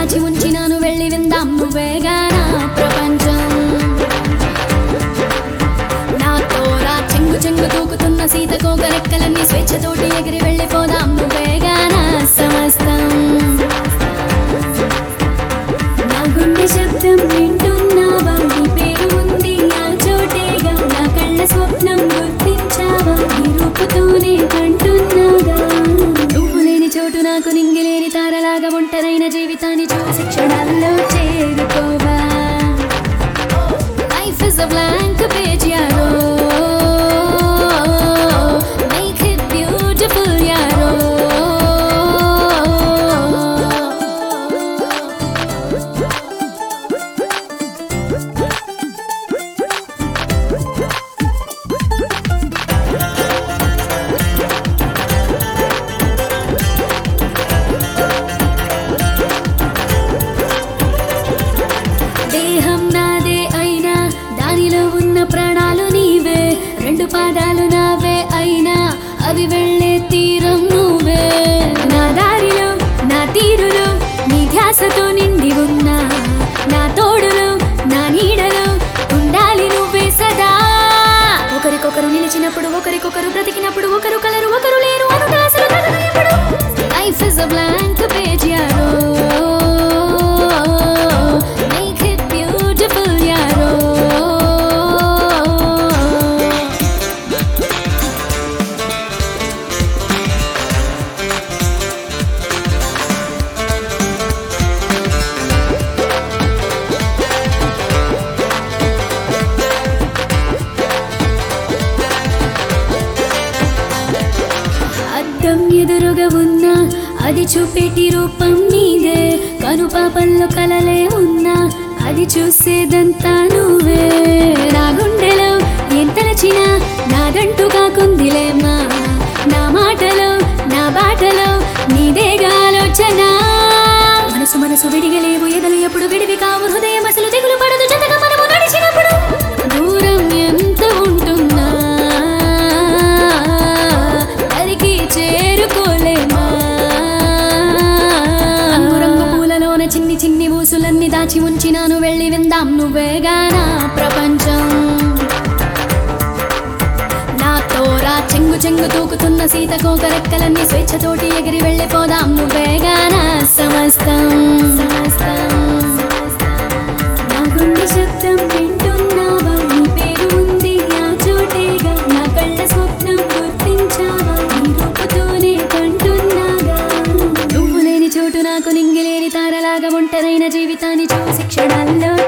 దాచి ఉంచినాను వెళ్ళి విందాం నువ్వేగా నా ప్రపంచం నాతో రా చెంగు చెంగు తూకుతున్న సీతకోక రెక్కలన్నీ స్వేచ్ఛతోటి ఎగిరి వెళ్ళిపోదాం నువ్వేగా నా సమస్తం నా గుండె శబ్దం వింటున్నావా నీ పేరు ఉంది ఆ చోటేగా నా కళ్ళ స్వప్నం గుర్తించావా నీ రూపుతోనే కంటున్నాగా నువ్వు లేని చోటు నాకు నింగిలేని తారలాగా ఒంటరైన జీవితాన్ని చూసి క్షణాల్లో చేరుకోవా Life is a blank page, yaro. Make it beautiful, yaro. దేహం నాదే అయినా దానిలో ఉన్న ప్రాణాలు నీవే రెండు పాదాలు నావే అయినా అవి వెళ్ళే తీరం నువ్వే నా దారిలో నా తీరులో నీ ధ్యాసతో నిండి ఉన్నా నా తోడులో నా నీడలో ఉండాలి నువ్వే సదా ఒకరికొకరు నిలిచినప్పుడు ఒకరికొకరు బ్రతికినప్పుడు ఒకరు కలరు ఒకరు లేరు అనుట అసలు తగదు ఎప్పుడు life is a blank page యారో మేక్ ఇట్ బ్యూటిఫుల్ యారో అద్దం ఎదురుగా ఉన్నా అది చూపేటి రూపం నీదే కనుపాపంలో కలలే ఉన్నా అది చూసేదంతా నువ్వే నా గుండెలో ఎంత నచ్చినా నాదంటూ కాకుందిలేమ్మా నా మాటలో నా బాటలో నీదేగా ఆలోచన మనసు మనసు విడిగలేవు ఎదలు ఎప్పుడు విడివి కావు హృదయం అసలు తెగులు పడదు జతగా మనము నడిచినప్పుడు దూరం ఎంత ఉంటున్నా అరికి చేరుకోలేమా రంగు పూలలోన చిన్ని చిన్ని ఊసులన్నీ దాచి ఉంచినాను వెళ్ళి విందాం నువ్వేగా నా ప్రపంచం నాతో రా చెంగు చెంగు తూకుతున్న సీతకోక రెక్కలన్నీ స్వేచ్ఛతోటి ఎగిరి వెళ్ళిపోదాం నువ్వేగా నా సమస్తం నా గుండె శబ్దం వింటున్నావా నీ పేరు ఉంది ఆ చోటేగా నా కళ్ళ స్వప్నం గుర్తించావా నీ రూపుతోనే కంటున్నాగా నువ్వు లేని చోటు నాకు నింగిలేని తారలాగా ఒంటరైన జీవితాన్ని చూసి క్షణాల్లో